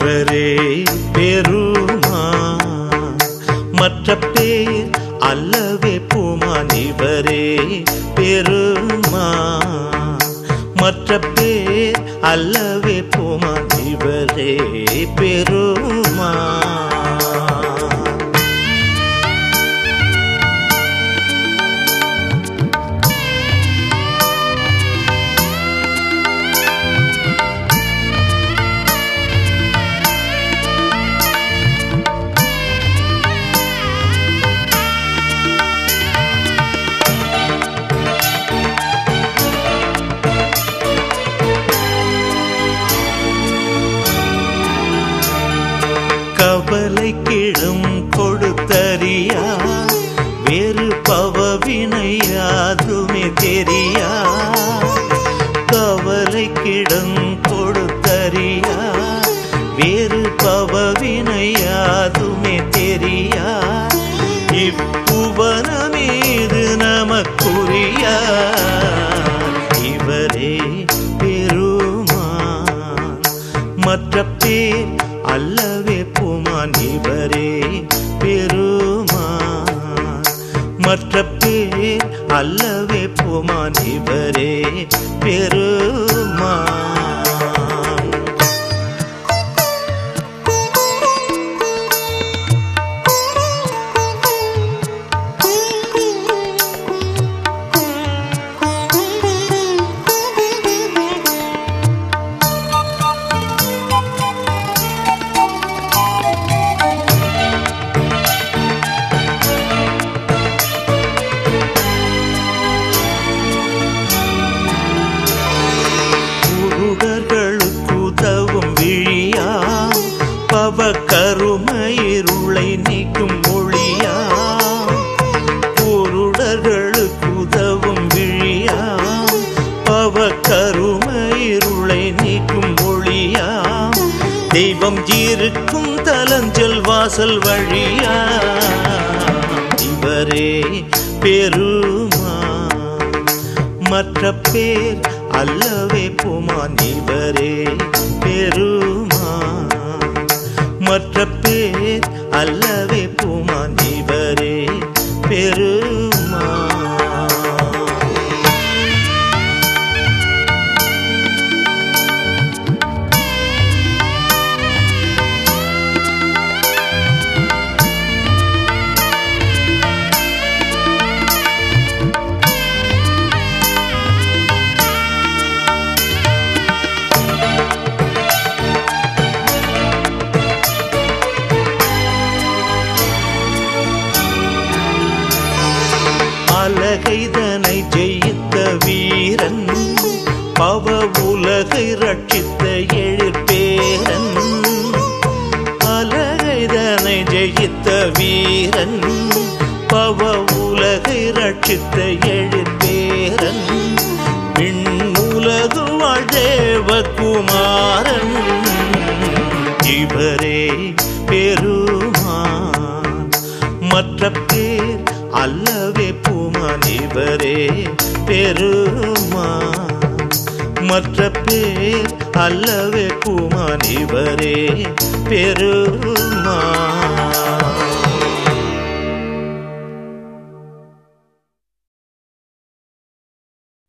இவரே பெருமா மற்ற பேர் அல்லவே பூமான் இவரே பெருமா மற்ற பேர் அல்லவே பூமான் இவரே பெருமா கவலை கிடும் கொடுத்தறியா வேறு பவவினையாதுமே தெரியா கவலை கிடும் கொடுத்தறியா வேறு பவவினையாதுமே தெரியா இப்புவனமீது நமக்குரியா இவரே பெருமான் மற்ற பேர் அல்லவே பூமான் இவரே பெருமான் மற்ற பேர் அல்லவே பூமான் இவரே பெருமான் குருடர்களுக்கு உதவும் விழியா பவ கருமயிருளை நீக்கும் மொழியா குருடர்களுக்கு உதவும் விழியா பவ கருமயிருளை நீக்கும் மொழியா தெய்வம் இருக்கும் தலஞ்சல் வாசல் வழியா இவரே பெருமா மற்ற பேர் அல்லவே புமான் இவரே பெருமான் மற்ற பேர் அல்லவே புமான் இவரே பெருமான் அலகைதனை ஜெயித்த வீரன் பவ உலகை ரட்சித்த எழிற்பேரன் அலகைதனை ஜெயித்த வீரன் பவ உலகை ரட்சித்த எழிற்பேரன் விண்ணுலகு வாழ்தேவகுமாரன் இவரே பெருமான் மற்ற பேர் அல்லவே பூமான் இவரே பெருமான் மற்ற பேர் அல்லவே பூமான் இவரே பெருமான்